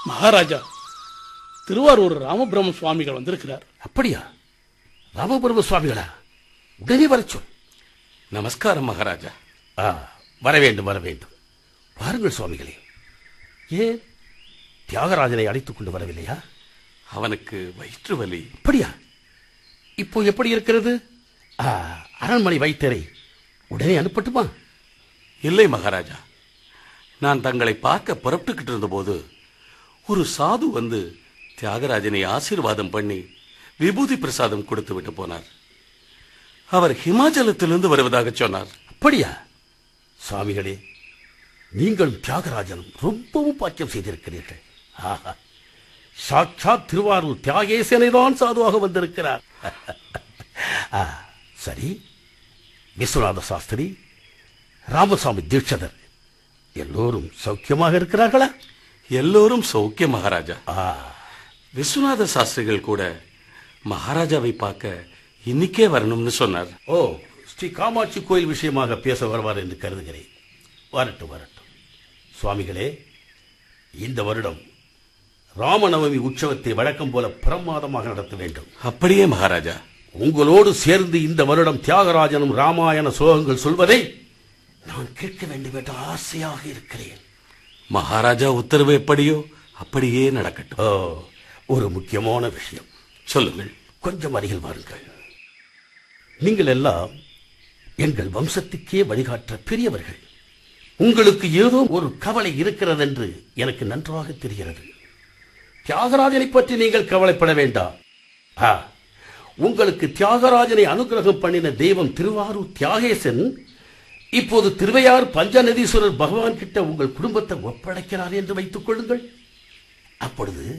மகாராஜா திருவாரூர் ராமபிரம சுவாமிகள் வந்திருக்கிறார் அப்படியா ராமபுரம் சுவாமிகளா உடனே வரச் சொல் நமஸ்காரம் மகாராஜா ஆ வர வேண்டும் வர வேண்டும் வாருங்கள் சுவாமிகளே ஏன் தியாகராஜனை அழைத்துக் கொண்டு வரவில்லையா அவனுக்கு வயிற்று வலி அப்படியா இப்போ எப்படி இருக்கிறது ஆ, அரண்மனை வைத்தரை உடனே அனுப்பட்டுமா இல்லை மகாராஜா நான் தங்களை பார்க்க புறப்பட்டுக்கிட்டு இருந்தபோது ஒரு சாது வந்து தியாகராஜனை ஆசீர்வாதம் பண்ணி விபூதி பிரசாதம் கொடுத்து விட்டு போனார் அவர் ஹிமாச்சலத்திலிருந்து வருவதாக சொன்னார் அப்படியா சுவாமிகளே நீங்களும் தியாகராஜனும் ரொம்பவும் பாக்கியம் செய்திருக்கிறீர்கள் ஆஹா சாட்சாத் திருவாரூர் தியாகேசனை தான் சாதுவாக வந்திருக்கிறார் ஆ, சரி விஸ்வநாத சாஸ்திரி ராமசாமி தீட்சதர் எல்லோரும் சௌக்கியமாக இருக்கிறார்களா எல்லோரும் சௌக்கிய மகாராஜா ஆ விஸ்வநாத சாஸ்திரிகள் கூட மகாராஜாவை பார்க்க இன்னிக்கே வரணும்னு சொன்னார் ஓ ஸ்ரீ காமாட்சி கோயில் விஷயமாக பேச வருவார் என்று கருதுகிறேன் வரட்டும் வரட்டும் சுவாமிகளே இந்த வருடம் ராமநவமி உற்சவத்தை வழக்கம் போல பிரமாதமாக நடத்த வேண்டும் அப்படியே மகாராஜா உங்களோடு சேர்ந்து இந்த வருடம் தியாகராஜனும் ராமாயண சோகங்கள் சொல்வதை நான் கேட்க வேண்டும் என்ற ஆசையாக இருக்கிறேன் மகாராஜா உத்தரவு எப்படியோ அப்படியே நடக்கட்டும் ஓ ஒரு முக்கியமான விஷயம் சொல்லுங்கள் கொஞ்சம் அருகில் வாருங்கள் நீங்கள் எல்லாம் எங்கள் வம்சத்துக்கே வழிகாட்ட பெரியவர்கள் உங்களுக்கு ஏதோ ஒரு கவலை இருக்கிறது என்று எனக்கு நன்றாக தெரிகிறது தியாகராஜனை பற்றி நீங்கள் கவலைப்பட வேண்டாம் ஆ, உங்களுக்கு தியாகராஜனை அனுகிரகம் பண்ணின தெய்வம் திருவாரூர் தியாகேசன் இப்போது திருவையார் பஞ்சநதீஸ்வரர் பகவான் கிட்ட உங்கள் குடும்பத்தை ஒப்படைக்கிறார் என்று வைத்துக் கொள்ளுங்கள் அப்பொழுது